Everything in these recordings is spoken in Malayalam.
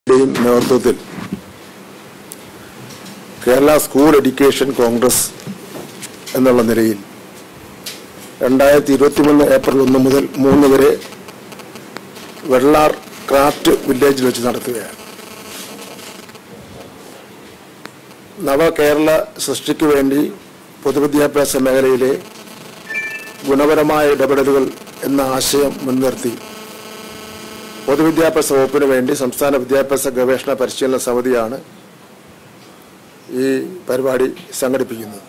യുടെയും നേതൃത്വത്തിൽ കേരള സ്കൂൾ എഡ്യൂക്കേഷൻ കോൺഗ്രസ് എന്നുള്ള നിലയിൽ രണ്ടായിരത്തി ഇരുപത്തിമൂന്ന് ഏപ്രിൽ ഒന്ന് മുതൽ മൂന്ന് വരെ വെള്ളാർ ക്രാഫ്റ്റ് വില്ലേജിൽ വെച്ച് നടത്തുകയാണ് നവകേരള സൃഷ്ടിക്ക് വേണ്ടി പൊതുവിദ്യാഭ്യാസ മേഖലയിലെ ഗുണപരമായ ഇടപെടലുകൾ എന്ന ആശയം മുൻനിർത്തി പൊതുവിദ്യാഭ്യാസ വകുപ്പിന് വേണ്ടി സംസ്ഥാന വിദ്യാഭ്യാസ ഗവേഷണ പരിശീലന സമിതിയാണ് ഈ പരിപാടി സംഘടിപ്പിക്കുന്നത്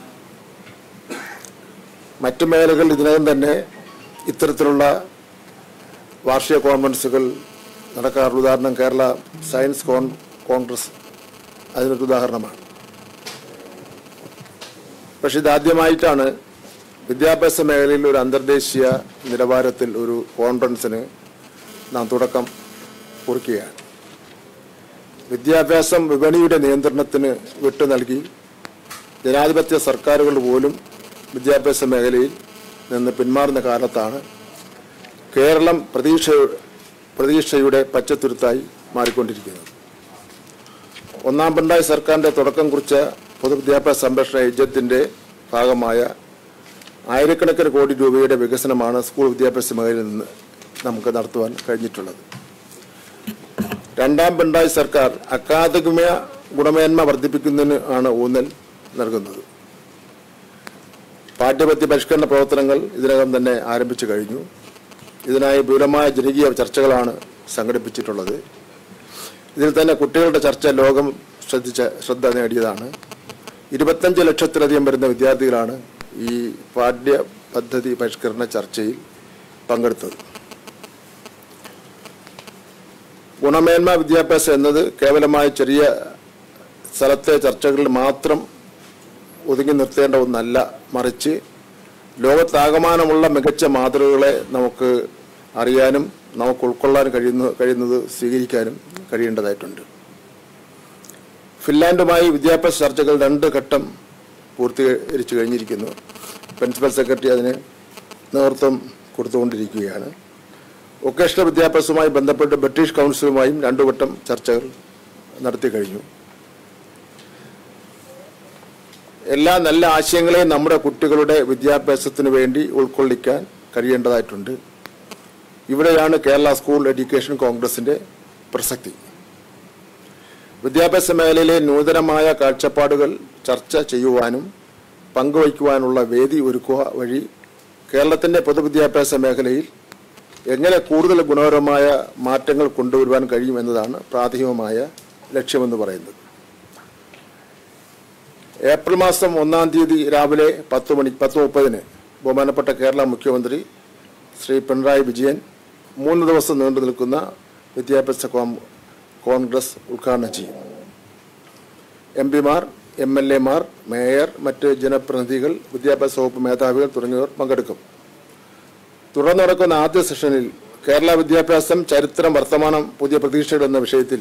മറ്റു മേഖലകളിൽ ഇതിനകം തന്നെ ഇത്തരത്തിലുള്ള വാർഷിക കോൺഫറൻസുകൾ നടക്കാറുള്ള ഉദാഹരണം കേരള സയൻസ് കോൺ കോൺഗ്രസ് അതിനൊരു ഉദാഹരണമാണ് പക്ഷെ ഇതാദ്യമായിട്ടാണ് വിദ്യാഭ്യാസ മേഖലയിൽ ഒരു അന്തർദേശീയ നിലവാരത്തിൽ ഒരു കോൺഫറൻസിന് നാം തുടക്കം കുറിക്കുകയാണ് വിദ്യാഭ്യാസം വിപണിയുടെ നിയന്ത്രണത്തിന് വിട്ടു നൽകി ജനാധിപത്യ സർക്കാരുകൾ പോലും വിദ്യാഭ്യാസ മേഖലയിൽ നിന്ന് പിന്മാറുന്ന കാലത്താണ് കേരളം പ്രതീക്ഷ പ്രതീക്ഷയുടെ പച്ചത്തുരുത്തായി മാറിക്കൊണ്ടിരിക്കുന്നത് ഒന്നാം പിണറായി സർക്കാരിന്റെ തുടക്കം കുറിച്ച പൊതുവിദ്യാഭ്യാസ സംരക്ഷണ ഏജന്റിന്റെ ഭാഗമായ ആയിരക്കണക്കിന് കോടി രൂപയുടെ വികസനമാണ് സ്കൂൾ വിദ്യാഭ്യാസ മേഖലയിൽ നിന്ന് നമുക്ക് നടത്തുവാൻ കഴിഞ്ഞിട്ടുള്ളത് രണ്ടാം പിണറായി സർക്കാർ അക്കാദമിക ഗുണമേന്മ വർദ്ധിപ്പിക്കുന്നതിന് ആണ് ഊന്നൽ നൽകുന്നത് പാഠ്യപദ്ധതി പരിഷ്കരണ പ്രവർത്തനങ്ങൾ ഇതിനകം തന്നെ ആരംഭിച്ചു കഴിഞ്ഞു ഇതിനായി വിപുലമായ ജനകീയ ചർച്ചകളാണ് സംഘടിപ്പിച്ചിട്ടുള്ളത് ഇതിൽ തന്നെ കുട്ടികളുടെ ചർച്ച ലോകം ശ്രദ്ധിച്ച ശ്രദ്ധ നേടിയതാണ് ഇരുപത്തഞ്ച് ലക്ഷത്തിലധികം വരുന്ന വിദ്യാർത്ഥികളാണ് ഈ പാഠ്യ പദ്ധതി പരിഷ്കരണ ചർച്ചയിൽ പങ്കെടുത്തത് ഗുണമേന്മ വിദ്യാഭ്യാസം എന്നത് കേവലമായ ചെറിയ സ്ഥലത്തെ ചർച്ചകളിൽ മാത്രം ഒതുങ്ങി നിർത്തേണ്ട ഒന്നല്ല മറിച്ച് ലോകത്താകമാനമുള്ള മികച്ച മാതൃകകളെ നമുക്ക് അറിയാനും നമുക്ക് ഉൾക്കൊള്ളാൻ കഴിയുന്ന കഴിയുന്നത് സ്വീകരിക്കാനും കഴിയേണ്ടതായിട്ടുണ്ട് ഫിൻലാൻഡുമായി വിദ്യാഭ്യാസ ചർച്ചകൾ രണ്ട് ഘട്ടം പൂർത്തീകരിച്ചു കഴിഞ്ഞിരിക്കുന്നു പ്രിൻസിപ്പൽ സെക്രട്ടറി അതിന് നേതൃത്വം കൊടുത്തുകൊണ്ടിരിക്കുകയാണ് വൊക്കേഷണൽ വിദ്യാഭ്യാസവുമായി ബന്ധപ്പെട്ട് ബ്രിട്ടീഷ് കൗൺസിലുമായും രണ്ടു വട്ടം ചർച്ചകൾ നടത്തി കഴിഞ്ഞു എല്ലാ നല്ല ആശയങ്ങളെയും നമ്മുടെ കുട്ടികളുടെ വിദ്യാഭ്യാസത്തിന് വേണ്ടി ഉൾക്കൊള്ളിക്കാൻ കഴിയേണ്ടതായിട്ടുണ്ട് ഇവിടെയാണ് കേരള സ്കൂൾ എഡ്യൂക്കേഷൻ കോൺഗ്രസിന്റെ പ്രസക്തി വിദ്യാഭ്യാസ മേഖലയിലെ നൂതനമായ കാഴ്ചപ്പാടുകൾ ചർച്ച ചെയ്യുവാനും പങ്കുവയ്ക്കുവാനുള്ള വേദി ഒരുക്കുക വഴി കേരളത്തിന്റെ പൊതുവിദ്യാഭ്യാസ മേഖലയിൽ എങ്ങനെ കൂടുതൽ ഗുണപരമായ മാറ്റങ്ങൾ കൊണ്ടുവരുവാൻ കഴിയും എന്നതാണ് പ്രാഥമികമായ ലക്ഷ്യമെന്ന് പറയുന്നത് ഏപ്രിൽ മാസം ഒന്നാം തീയതി രാവിലെ പത്ത് മണി പത്ത് മുപ്പതിന് ബഹുമാനപ്പെട്ട കേരള മുഖ്യമന്ത്രി ശ്രീ പിണറായി വിജയൻ മൂന്ന് ദിവസം നീണ്ടു നിൽക്കുന്ന വിദ്യാഭ്യാസ കോം- കോൺഗ്രസ് ഉദ്ഘാടനം ചെയ്യും എം പിമാർ എം എൽ എമാർ മേയർ മറ്റ് ജനപ്രതിനിധികൾ വിദ്യാഭ്യാസ വകുപ്പ് മേധാവികൾ തുടങ്ങിയവർ പങ്കെടുക്കും തുടർന്ന് നടക്കുന്ന ആദ്യ സെഷനിൽ കേരള വിദ്യാഭ്യാസം ചരിത്രം വർത്തമാനം പുതിയ പ്രതീക്ഷകൾ എന്ന വിഷയത്തിൽ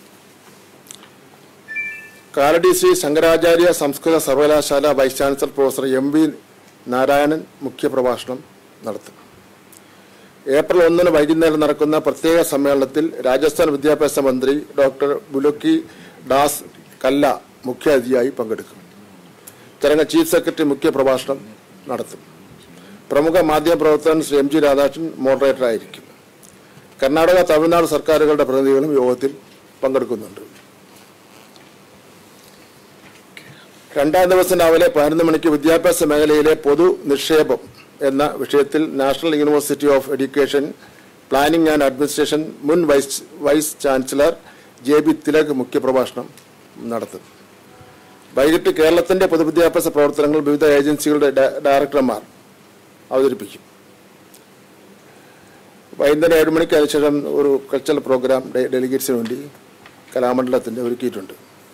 കാലടി ശ്രീ ശങ്കരാചാര്യ സംസ്കൃത സർവകലാശാല vice chancellor professor M V Narayanan മുഖ്യപ്രഭാഷണം നടത്തും ഏപ്രിൽ ഒന്നിന് വൈകുന്നേരം നടക്കുന്ന പ്രത്യേക സമ്മേളനത്തിൽ രാജസ്ഥാൻ വിദ്യാഭ്യാസ മന്ത്രി ഡോക്ടർ ബുലുക്കി ഡാസ് കല്ല മുഖ്യാതിഥിയായി പങ്കെടുക്കും ചടങ്ങ് ചീഫ് സെക്രട്ടറി മുഖ്യപ്രഭാഷണം നടത്തും പ്രമുഖ മാധ്യമപ്രവർത്തകൻ Shri M G Radhakrishnan moderator ആയിരിക്കും കർണാടക തമിഴ്നാട് സർക്കാരുകളുടെ പ്രതിനിധികളും യോഗത്തിൽ പങ്കെടുക്കുന്നുണ്ട് രണ്ടാം ദിവസം രാവിലെ പതിനൊന്ന് മണിക്ക് വിദ്യാഭ്യാസ മേഖലയിലെ പൊതു നിക്ഷേപം എന്ന വിഷയത്തിൽ national university of education planning and administration മുൻ vice vice chancellor J B Tilak മുഖ്യപ്രഭാഷണം നടത്തും വൈകിട്ട് കേരളത്തിന്റെ പൊതുവിദ്യാഭ്യാസ പ്രവർത്തനങ്ങൾ വിവിധ ഏജൻസികളുടെ ഡയ- ഡയറക്ടർമാർ അവതരിപ്പിക്കും വൈകുന്നേരം ഏഴ് മണിക്ക് അതിനുശേഷം ഒരു കൾച്ചറൽ പ്രോഗ്രാം ഡെ- ഡെലിഗേറ്റ്സിന് വേണ്ടി കലാമണ്ഡലത്തിന്റെ ഒരുക്കിയിട്ടുണ്ട്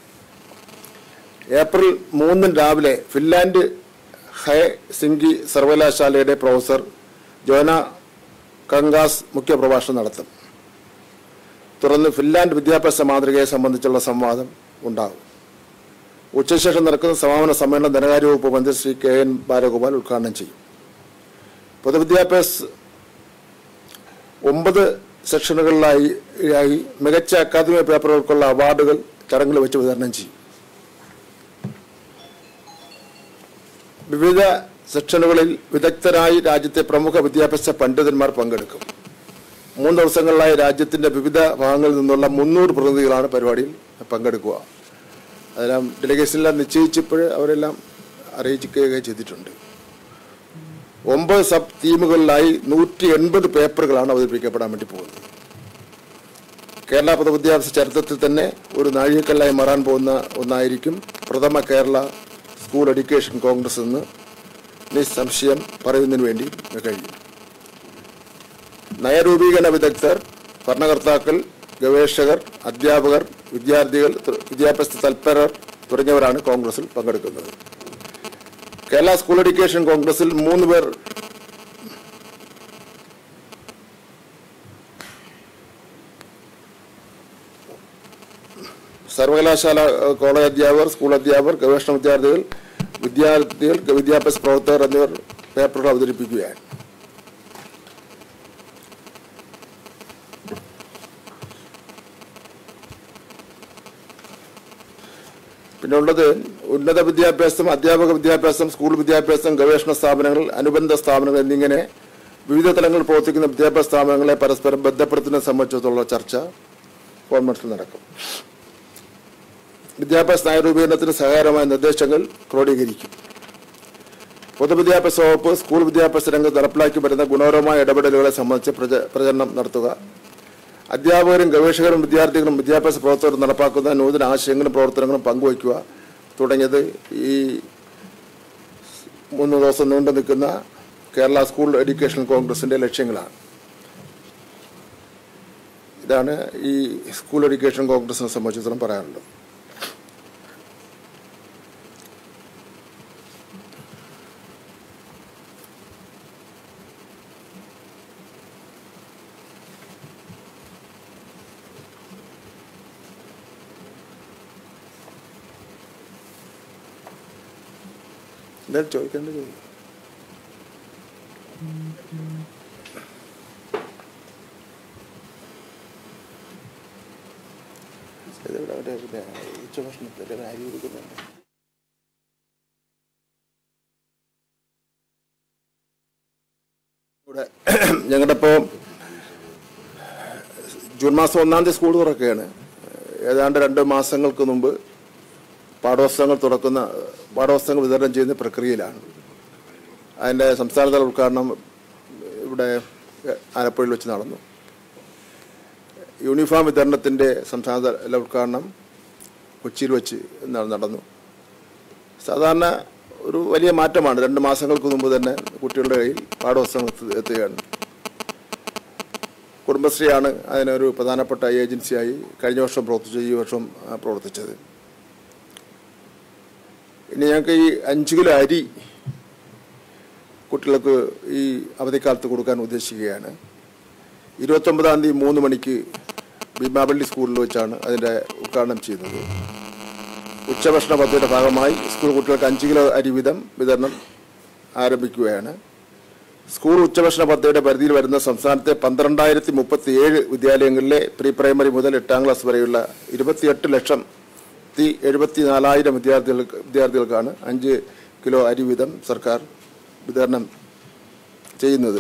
ഏപ്രിൽ മൂന്നിന് രാവിലെ ഫിൻലാൻഡ് ഹൈ സിംഗി സർവകലാശാലയുടെ പ്രൊഫസർ ജോന കങ്കാസ് മുഖ്യപ്രഭാഷണം നടത്തും തുടർന്ന് ഫിൻലാൻഡ് വിദ്യാഭ്യാസ മാതൃകയെ സംബന്ധിച്ചുള്ള സംവാദം ഉണ്ടാകും ഉച്ചശേഷം നടക്കുന്ന സമാപന സമ്മേളനം ധനകാര്യ വകുപ്പ് മന്ത്രി ശ്രീ കെ എൻ ബാലഗോപാൽ ഉദ്ഘാടനം ചെയ്യും പൊതുവിദ്യാഭ്യാസ ഒമ്പത് സെക്ഷനുകളിലായി ആയി മികച്ച അക്കാദമിക പേപ്പറുകൾക്കുള്ള അവാർഡുകൾ ചടങ്ങിൽ വെച്ച് വിതരണം ചെയ്യും വിവിധ സെക്ഷനുകളിൽ വിദഗ്ധരായി രാജ്യത്തെ പ്രമുഖ വിദ്യാഭ്യാസ പണ്ഡിതന്മാർ പങ്കെടുക്കും മൂന്ന് ദിവസങ്ങളിലായി രാജ്യത്തിന്റെ വിവിധ ഭാഗങ്ങളിൽ നിന്നുള്ള മുന്നൂറ് പ്രതിനിധികളാണ് പരിപാടിയിൽ പങ്കെടുക്കുക അതെല്ലാം ഡെലിഗേഷനെല്ലാം നിശ്ചയിച്ചപ്പോൾ അവരെല്ലാം അറിയിക്കുകയൊക്കെ ചെയ്തിട്ടുണ്ട് ഒമ്പത് സബ് തീമുകളിലായി നൂറ്റി എൺപത് പേപ്പറുകളാണ് അവതരിപ്പിക്കപ്പെടാൻ വേണ്ടി പോകുന്നത് കേരള പൊതുവിദ്യാഭ്യാസ ചരിത്രത്തിൽ തന്നെ ഒരു നാഴികക്കല്ലായി മാറാൻ പോകുന്ന ഒന്നായിരിക്കും പ്രഥമ കേരള സ്കൂൾ എഡ്യൂക്കേഷൻ കോൺഗ്രസ് എന്ന് നിസ്സംശയം പറയുന്നതിന് വേണ്ടി കഴിയും നയരൂപീകരണ വിദഗ്ധർ ഭരണകർത്താക്കൾ ഗവേഷകർ അധ്യാപകർ വിദ്യാർത്ഥികൾ തു- വിദ്യാഭ്യാസ തൽപരർ തുടങ്ങിയവരാണ് കോൺഗ്രസിൽ പങ്കെടുക്കുന്നത് കേരള സ്കൂൾ എഡ്യൂക്കേഷൻ കോൺഗ്രസിൽ മൂന്ന് പേർ സർവകലാശാല ഏഹ്, കോളേജ് അധ്യാപകർ സ്കൂൾ അധ്യാപകർ ഗവേഷണ വിദ്യാർത്ഥികൾ വിദ്യാർത്ഥികൾ വിദ്യാഭ്യാസ പ്രവർത്തകർ എന്നിവർ പേപ്പറുകൾ അവതരിപ്പിക്കുകയാണ് പിന്നെ ഉള്ളത് ഉന്നത വിദ്യാഭ്യാസം അധ്യാപക വിദ്യാഭ്യാസം സ്കൂൾ വിദ്യാഭ്യാസം ഗവേഷണ സ്ഥാപനങ്ങൾ അനുബന്ധ സ്ഥാപനങ്ങൾ എന്നിങ്ങനെ വിവിധ തലങ്ങളിൽ പ്രവർത്തിക്കുന്ന വിദ്യാഭ്യാസ സ്ഥാപനങ്ങളെ പരസ്പരം ബന്ധപ്പെടുത്തുന്നതിനെ സംബന്ധിച്ചിടത്തോളം ചർച്ച കോൺഫറൻസിൽ നടക്കും വിദ്യാഭ്യാസ നയരൂപീകരണത്തിന് സഹായകരമായ നിർദ്ദേശങ്ങൾ ക്രോഡീകരിക്കും പൊതുവിദ്യാഭ്യാസ വകുപ്പ് സ്കൂൾ വിദ്യാഭ്യാസ രംഗത്ത് നടപ്പിലാക്കി വരുന്ന ഗുണപരമായ ഇടപെടലുകളെ സംബന്ധിച്ച് പ്രച- പ്രചരണം നടത്തുക അധ്യാപകരും ഗവേഷകരും വിദ്യാർത്ഥികളും വിദ്യാഭ്യാസ പ്രവർത്തകരും നടപ്പാക്കുന്ന നൂതന ആശയങ്ങളും പ്രവർത്തനങ്ങളും പങ്കുവയ്ക്കുക തുടങ്ങിയത് ഈ മൂന്ന് ദിവസം നീണ്ടു നിൽക്കുന്ന കേരള സ്കൂൾ എഡ്യൂക്കേഷൻ കോൺഗ്രസിന്റെ ലക്ഷ്യങ്ങളാണ് ഇതാണ് ഈ സ്കൂൾ എഡ്യൂക്കേഷൻ കോൺഗ്രസിനെ സംബന്ധിച്ചിടത്തോളം പറയാനുള്ളത് എന്തായാലും ചോദിക്കേണ്ടത് ചോദിക്കും ഇതിവിടെ ഒരു പിന്നെ ഉച്ചഭക്ഷണത്തിൽ അരി കൊടുക്കുന്നുണ്ട് ഇവിടെ ഞങ്ങളുടെ ഇപ്പോൾ ജൂൺ മാസം ഒന്നാം തീയതി സ്കൂൾ തുറക്കുകയാണ് ഏതാണ്ട് രണ്ട് മാസങ്ങൾക്ക് മുമ്പ് പാഠപുസ്തകങ്ങൾ തുറക്കുന്ന പാഠപുസ്തകങ്ങൾ വിതരണം ചെയ്യുന്ന പ്രക്രിയയിലാണ് അതിൻ്റെ സംസ്ഥാനതല ഉദ്ഘാടനം ഇവിടെ ആലപ്പുഴയിൽ വെച്ച് നടന്നു യൂണിഫോം വിതരണത്തിൻ്റെ സംസ്ഥാനതല ഉദ്ഘാടനം കൊച്ചിയിൽ വെച്ച് ന- നടന്നു സാധാരണ ഒരു വലിയ മാറ്റമാണ് രണ്ട് മാസങ്ങൾക്ക് മുമ്പ് തന്നെ കുട്ടികളുടെ കയ്യിൽ പാഠപുസ്തകങ്ങൾ എത്തു- എത്തുകയാണ് കുടുംബശ്രീയാണ് അതിനൊരു പ്രധാനപ്പെട്ട ഏജൻസിയായി കഴിഞ്ഞ വർഷം പ്രവർത്തിച്ചു ഈ വർഷം ആ, പ്രവർത്തിച്ചത് ഇനി ഞങ്ങൾക്ക് ഈ അഞ്ച് കിലോ അരി കുട്ടികൾക്ക് ഈ അവധിക്കാലത്ത് കൊടുക്കാൻ ഉദ്ദേശിക്കുകയാണ് ഇരുപത്തൊമ്പതാം തീയതി മൂന്ന് മണിക്ക് ഭീമാപള്ളി സ്കൂളിൽ വെച്ചാണ് അതിൻ്റെ ഉദ്ഘാടനം ചെയ്യുന്നത് ഉച്ചഭക്ഷണ പദ്ധതിയുടെ ഭാഗമായി സ്കൂൾ കുട്ടികൾക്ക് അഞ്ച് കിലോ അരി വീതം വിതരണം ആരംഭിക്കുകയാണ് സ്കൂൾ ഉച്ചഭക്ഷണ പദ്ധതിയുടെ പരിധിയിൽ വരുന്ന സംസ്ഥാനത്തെ പന്ത്രണ്ടായിരത്തി മുപ്പത്തി ഏഴ് വിദ്യാലയങ്ങളിലെ പ്രീ പ്രൈമറി മുതൽ എട്ടാം ക്ലാസ് വരെയുള്ള ഇരുപത്തിയെട്ട് ലക്ഷം ത്തി എഴുപത്തി നാലായിരം വിദ്യാർത്ഥികൾക്ക് വിദ്യാർത്ഥികൾക്കാണ് അഞ്ച് കിലോ അരി വീതം സർക്കാർ വിതരണം ചെയ്യുന്നത്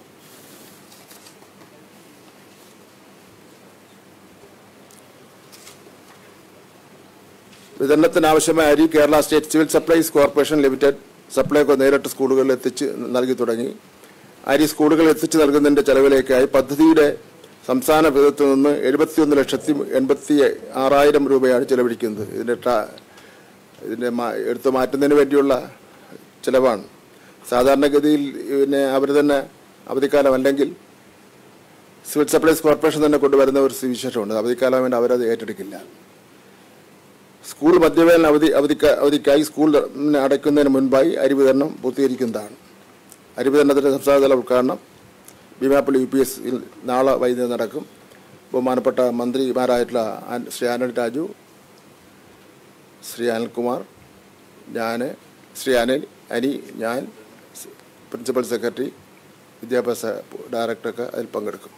വിതരണത്തിന് ആവശ്യമായ അരി Kerala state civil supplies corporation limited Supplyco നേരിട്ട് സ്കൂളുകളിൽ എത്തിച്ച് നൽകി തുടങ്ങി അരി സ്കൂളുകളിൽ എത്തിച്ചു നൽകുന്നതിന്റെ ചെലവിലേക്കായി പദ്ധതിയുടെ സംസ്ഥാന വിധത്തിൽ നിന്ന് എഴുപത്തിയൊന്ന് ലക്ഷത്തി എൺപത്തി ആറായിരം രൂപയാണ് ചെലവഴിക്കുന്നത് ഇതിന്റെ ട്രാ- ഇതിന്റെ മാ- എടുത്തു മാറ്റുന്നതിന് വേണ്ടിയുള്ള ചിലവാണ് സാധാരണഗതിയിൽ പിന്നെ അവർ തന്നെ അവധിക്കാലം അല്ലെങ്കിൽ സിവിൽ സപ്ലൈസ് കോർപ്പറേഷൻ തന്നെ കൊണ്ടുവരുന്ന ഒരു വിശേഷമുണ്ട് അവധിക്കാലം വേണ്ടി അവരത് ഏറ്റെടുക്കില്ല സ്കൂൾ മധ്യവേനൽ അവധി അവധിക്ക അവധിക്കായി സ്കൂൾ അടയ്ക്കുന്നതിന് മുൻപായി അരി വിതരണം പൂർത്തീകരിക്കുന്നതാണ് അരി വിതരണത്തിന്റെ സംസ്ഥാനതല ഉദ്ഘാടനം ഭീമാപ്പള്ളി യു പി എസ് നാളെ വൈകുന്നേരം നടക്കും ബഹുമാനപ്പെട്ട മന്ത്രിമാരായിട്ടുള്ള ആൻ- ശ്രീ ആന്റണി രാജു ശ്രീ അനിൽകുമാർ ഞാൻ ശ്രീ അനിൽ അനി ഞാൻ പ്രിൻസിപ്പൽ സെക്രട്ടറി വിദ്യാഭ്യാസ ഡയറക്ടറൊക്കെ അതിൽ പങ്കെടുക്കും